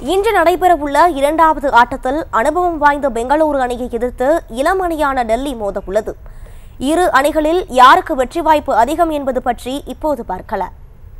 இன்று நடைபெறவுள்ள இரண்டாவது ஆட்டத்தில் அனுபவம் வாய்ந்த பெங்களூரு அணியை எதிர்த்து இளம் அணியான டெல்லி மோதவுள்ளது இரு அணிகளில் யாருக்கு வெற்றி வாய்ப்பு அதிகம் என்பது பற்றி இப்போது பார்க்கலாம்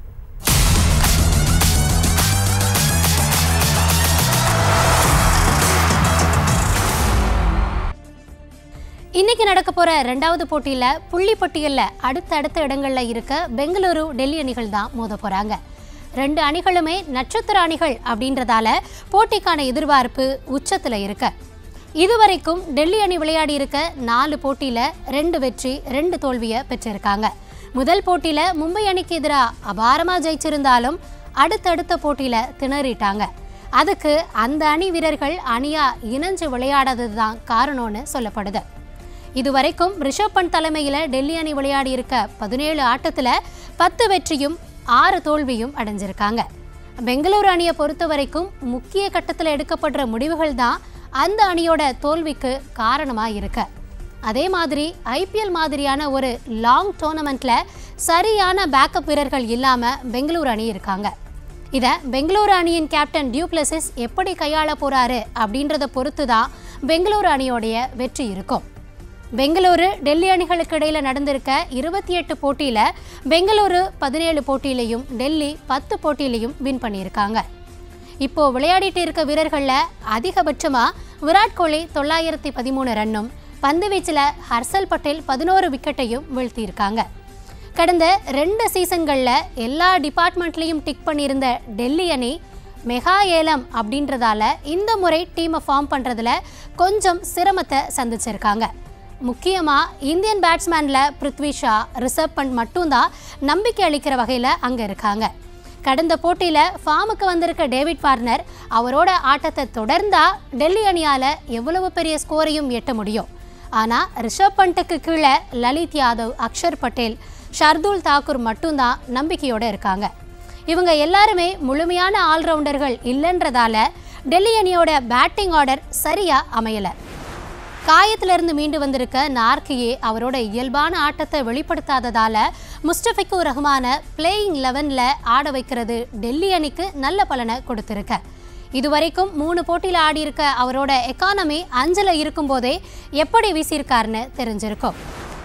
இன்னைக்கு நடக்க போற ரெண்டாவது போட்டியில புள்ளி பட்டியல்ல அடுத்த அடுத்த இடங்கள்ல இருக்க பெங்களூரு டெல்லி அணிகள் தான் மோத போறாங்க ரெண்டு அணிகளுமே நட்சத்திர அணிகள் அப்படின்றதால போட்டிக்கான எதிர்பார்ப்பு உச்சத்துல இருக்கு இதுவரைக்கும் டெல்லி அணி விளையாடி இருக்க நாலு போட்டியில ரெண்டு வெற்றி ரெண்டு தோல்வியை பெற்றிருக்காங்க முதல் போட்டியில மும்பை அணிக்கு எதிராக அபாரமா ஜெயிச்சிருந்தாலும் அடுத்தடுத்த போட்டியில திணறிட்டாங்க அதுக்கு அந்த அணி வீரர்கள் அணியா இணைஞ்சு விளையாடாதது தான் காரணம்னு சொல்லப்படுது இதுவரைக்கும் ரிஷப் பண்ட் தலைமையில் டெல்லி அணி விளையாடி இருக்க பதினேழு ஆட்டத்தில் பத்து வெற்றியும் ஆறு தோல்வியும் அடைஞ்சிருக்காங்க பெங்களூரு அணியை பொறுத்த வரைக்கும் முக்கிய கட்டத்தில் எடுக்கப்படுற முடிவுகள் தான் அந்த அணியோட தோல்விக்கு காரணமாக இருக்கு அதே மாதிரி ஐபிஎல் மாதிரியான ஒரு லாங் டோர்னமெண்ட்ல சரியான பேக்கப் வீரர்கள் இல்லாமல் பெங்களூரு அணி இருக்காங்க இதை பெங்களூரு அணியின் கேப்டன் டியூப்ளசிஸ் எப்படி கையாள போறாரு அப்படின்றத பொறுத்து தான் பெங்களூரு அணியோடைய வெற்றி இருக்கும் பெங்களூரு டெல்லி அணிகளுக்கு இடையில நடந்திருக்க இருபத்தி எட்டு போட்டியில பெங்களூரு பதினேழு போட்டியிலையும் டெல்லி பத்து போட்டியிலையும் வின் பண்ணியிருக்காங்க இப்போ விளையாடிட்டு இருக்க வீரர்களில் அதிகபட்சமாக விராட் கோலி தொள்ளாயிரத்தி பதிமூணு ரன்னும் பந்து வீச்சில் ஹர்ஷல் பட்டேல் பதினோரு விக்கெட்டையும் வீழ்த்தியிருக்காங்க கடந்த ரெண்டு சீசன்களில் எல்லா டிபார்ட்மெண்ட்லேயும் டிக் பண்ணியிருந்த டெல்லி அணி மெகா ஏலம் அப்படின்றதால இந்த முறை டீமை ஃபார்ம் பண்ணுறதுல கொஞ்சம் சிரமத்தை சந்திச்சிருக்காங்க முக்கியமாக இந்தியன் பேட்ஸ்மேனில் பிருத்வி ஷா ரிஷப் பண்ட் மட்டும்தான் நம்பிக்கை அளிக்கிற வகையில் அங்கே இருக்காங்க கடந்த போட்டியில் ஃபார்முக்கு வந்திருக்க டேவிட் வார்னர் அவரோட ஆட்டத்தை தொடர்ந்தா டெல்லி அணியால் எவ்வளவு பெரிய ஸ்கோரையும் எட்ட முடியும் ஆனால் ரிஷப் பண்ட்டுக்கு கீழே லலித் யாதவ் அக்ஷர் பட்டேல் ஷர்துல் தாக்கூர் மட்டும்தான் நம்பிக்கையோடு இருக்காங்க இவங்க எல்லாருமே முழுமையான ஆல்ரவுண்டர்கள் இல்லைன்றதால டெல்லி அணியோட பேட்டிங் ஆர்டர் சரியாக அமையலை காயத்திலிருந்து மீண்டு வந்திருக்க நார்கியே அவரோட இயல்பான ஆட்டத்தை வெளிப்படுத்தாததால முஸ்டபிகுர் ரஹ்மான பிளேயிங் லெவனில் ஆட வைக்கிறது டெல்லி அணிக்கு நல்ல பலனை கொடுத்துருக்கு இதுவரைக்கும் மூணு போட்டியில் ஆடியிருக்க அவரோட எக்கானமி அஞ்சில் இருக்கும்போதே எப்படி வீசியிருக்காருன்னு தெரிஞ்சிருக்கும்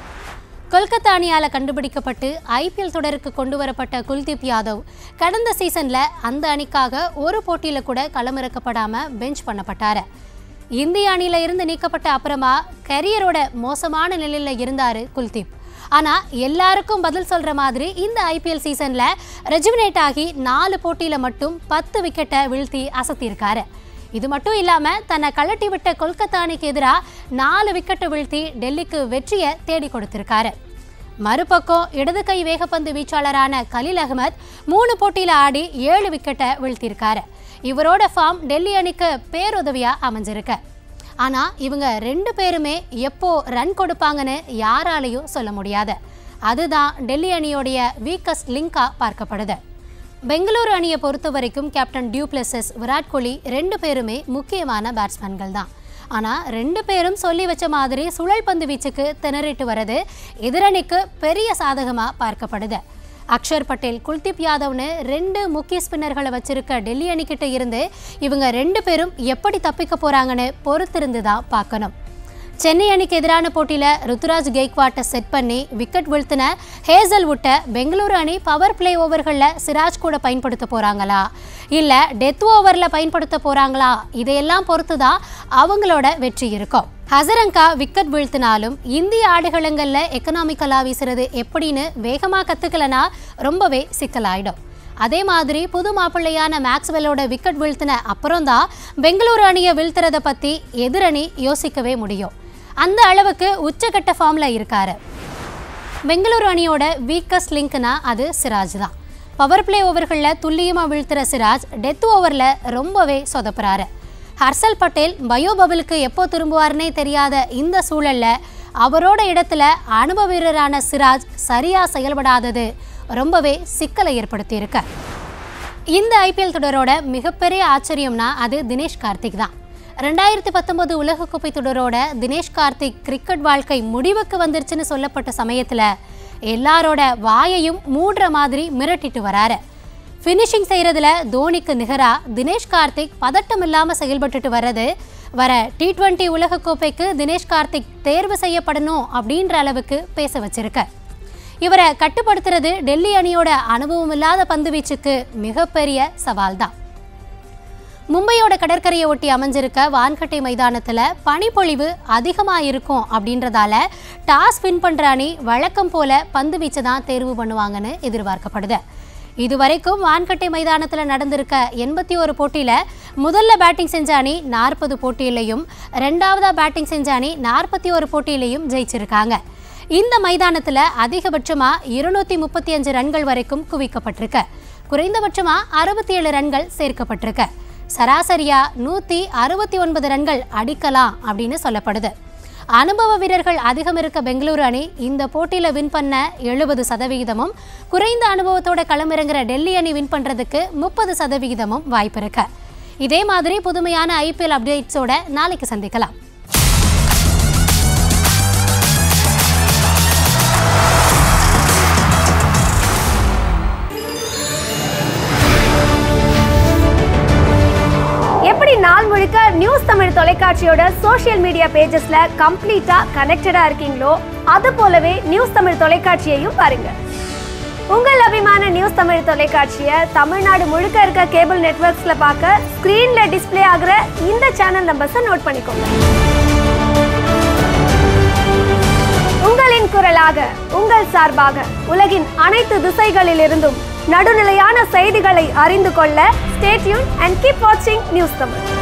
கொல்கத்தா அணியால் கண்டுபிடிக்கப்பட்டு ஐபிஎல் தொடருக்கு கொண்டு வரப்பட்ட குல்தீப் யாதவ் கடந்த சீசனில் அந்த அணிக்காக ஒரு போட்டியில் கூட களமிறக்கப்படாமல் பெஞ்ச் பண்ணப்பட்டார் இந்திய அணியில இருந்து நீக்கப்பட்ட அப்புறமா கரியரோட மோசமான நிலையில இருந்தாரு குல்தீப் ஆனா எல்லாருக்கும் பதில் சொல்ற மாதிரி இந்த ஐபிஎல் சீசன்ல ரெஜிமினேட் ஆகி நாலு போட்டியில மட்டும் பத்து விக்கெட்டை வீழ்த்தி அசத்தியிருக்காரு இது மட்டும் இல்லாம தன்னை கழட்டி விட்ட கொல்கத்தா அணிக்கு எதிராக நாலு விக்கெட்டை வீழ்த்தி டெல்லிக்கு வெற்றியை தேடி கொடுத்திருக்காரு மறுபக்கம் இடது கை வேகப்பந்து வீச்சாளரான கலீல் அகமத் மூணு போட்டியில் ஆடி ஏழு விக்கெட்டை வீழ்த்தியிருக்காரு இவரோட ஃபார்ம் டெல்லி அணிக்கு பேருதவியாக அமைஞ்சிருக்கு ஆனால் இவங்க ரெண்டு பேருமே எப்போ ரன் கொடுப்பாங்கன்னு யாராலையும் சொல்ல முடியாது அதுதான் டெல்லி அணியோடைய வீக்கஸ்ட் லிங்காக பார்க்கப்படுது பெங்களூரு அணியை பொறுத்த வரைக்கும் கேப்டன் டியூப்ளெசஸ் விராட் கோலி ரெண்டு பேருமே முக்கியமான பேட்ஸ்மேன்கள் தான் ஆனால் ரெண்டு பேரும் சொல்லி வச்ச மாதிரி சுழல் பந்து வீச்சுக்கு திணறிட்டு வர்றது எதிரணிக்கு பெரிய சாதகமாக பார்க்கப்படுது அக்ஷர் பட்டேல் குல்தீப் யாதவ்னு ரெண்டு முக்கிய ஸ்பின்னர்களை வச்சிருக்க டெல்லி அணிக்கிட்ட இருந்து இவங்க ரெண்டு பேரும் எப்படி தப்பிக்க போறாங்கன்னு பொறுத்திருந்து தான் பார்க்கணும் சென்னை அணிக்கு எதிரான போட்டியில் ருத்துராஜ் கெய்க்வாட்டை செட் பண்ணி விக்கெட் வீழ்த்தின ஹேசல் விட்ட பெங்களூரு அணி பவர் பிளே ஓவர்களில் சிராஜ் கூட பயன்படுத்த போகிறாங்களா இல்லை டெத் ஓவரில் பயன்படுத்த போகிறாங்களா இதையெல்லாம் பொறுத்து தான் அவங்களோட வெற்றி இருக்கும் ஹசரங்கா விக்கெட் வீழ்த்தினாலும் இந்திய ஆடுகளங்களில் எக்கனாமிக்கலாக வீசுறது எப்படின்னு வேகமாக கற்றுக்கலனா ரொம்பவே சிக்கலாயிடும் அதே மாதிரி புது மாப்பிள்ளையான மேக்ஸ்வெல்லோட விக்கெட் வீழ்த்தின அப்புறம்தான் பெங்களூரு அணியை வீழ்த்துறதை பற்றி எதிரணி யோசிக்கவே முடியும் அந்த அளவுக்கு உச்சக்கட்ட ஃபார்மில் இருக்காரு பெங்களூரு அணியோட வீக்கஸ்ட் லிங்க்னா அது சிராஜ் தான் பவர் பிளே ஓவர்களில் துல்லியமாக வீழ்த்துற சிராஜ் டெத் ஓவரில் ரொம்பவே சொதப்புறாரு ஹர்ஷல் பட்டேல் பயோ பபிளுக்கு எப்போ திரும்புவார்னே தெரியாத இந்த சூழல்ல அவரோட இடத்துல அனுபவ வீரரான சிராஜ் சரியா செயல்படாதது ரொம்பவே சிக்கலை ஏற்படுத்தியிருக்கு இந்த ஐபிஎல் தொடரோட மிகப்பெரிய ஆச்சரியம்னா அது தினேஷ் கார்த்திக் தான் ரெண்டாயிரத்தி பத்தொன்பது உலகக்கோப்பை தொடரோட தினேஷ் கார்த்திக் கிரிக்கெட் வாழ்க்கை முடிவுக்கு வந்துருச்சுன்னு சொல்லப்பட்ட சமயத்தில் எல்லாரோட வாயையும் மூடுற மாதிரி மிரட்டிட்டு வராரு ஃபினிஷிங் செய்கிறதுல தோனிக்கு நிகரா தினேஷ் கார்த்திக் பதட்டம் இல்லாமல் செயல்பட்டுட்டு வர்றது வர டி டுவெண்ட்டி உலகக்கோப்பைக்கு தினேஷ் கார்த்திக் தேர்வு செய்யப்படணும் அப்படின்ற அளவுக்கு பேச வச்சிருக்கு இவரை கட்டுப்படுத்துறது டெல்லி அணியோட அனுபவம் இல்லாத பந்து வீச்சுக்கு மிகப்பெரிய சவால் தான் மும்பையோட கடற்கரையை ஒட்டி அமைஞ்சிருக்க வான்கட்டை மைதானத்தில் பனிப்பொழிவு அதிகமாக இருக்கும் அப்படின்றதால டாஸ் வின் பண்ணுற அணி வழக்கம் போல பந்து வீச்சை தான் தேர்வு பண்ணுவாங்கன்னு எதிர்பார்க்கப்படுது இதுவரைக்கும் வான்கட்டை மைதானத்தில் நடந்திருக்க எண்பத்தி ஒரு போட்டியில் முதல்ல பேட்டிங் செஞ்ச அணி நாற்பது போட்டியிலையும் ரெண்டாவதா பேட்டிங் செஞ்ச அணி நாற்பத்தி ஒரு போட்டியிலையும் ஜெயிச்சிருக்காங்க இந்த மைதானத்தில் அதிகபட்சமாக இருநூத்தி முப்பத்தி அஞ்சு ரன்கள் வரைக்கும் குவிக்கப்பட்டிருக்கு குறைந்தபட்சமாக அறுபத்தி ஏழு ரன்கள் சேர்க்கப்பட்டிருக்கு சராசரியா நூற்றி அறுபத்தி ஒன்பது ரன்கள் அடிக்கலாம் அப்படின்னு சொல்லப்படுது அனுபவ வீரர்கள் அதிகம் இருக்க பெங்களூரு அணி இந்த போட்டியில் வின் பண்ண எழுபது சதவிகிதமும் குறைந்த அனுபவத்தோட களமிறங்குற டெல்லி அணி வின் பண்ணுறதுக்கு முப்பது சதவிகிதமும் வாய்ப்பு இருக்கு இதே மாதிரி புதுமையான ஐபிஎல் அப்டேட்ஸோட நாளைக்கு சந்திக்கலாம் எப்படி நாள் முழுக்க நியூஸ் தமிழ் தொலைக்காட்சியோட சோஷியல் மீடியா பேஜஸ்ல கம்ப்ளீட்டா கனெக்டடா இருக்கீங்களோ அது போலவே நியூஸ் தமிழ் தொலைக்காட்சியையும் பாருங்க உங்கள் அபிமான நியூஸ் தமிழ் தொலைக்காட்சியை தமிழ்நாடு முழுக்க இருக்க கேபிள் நெட்வொர்க்ஸ்ல பார்க்க ஸ்கிரீன்ல டிஸ்ப்ளே ஆகுற இந்த சேனல் நம்பர்ஸை நோட் பண்ணிக்கோங்க உங்களின் குரலாக உங்கள் சார்பாக உலகின் அனைத்து திசைகளிலிருந்தும் நடுநிலையான செய்திகளை அறிந்து கொள்ள ஸ்டேட்யூன் அண்ட் கீப் வாட்சிங் நியூஸ் தமிழ்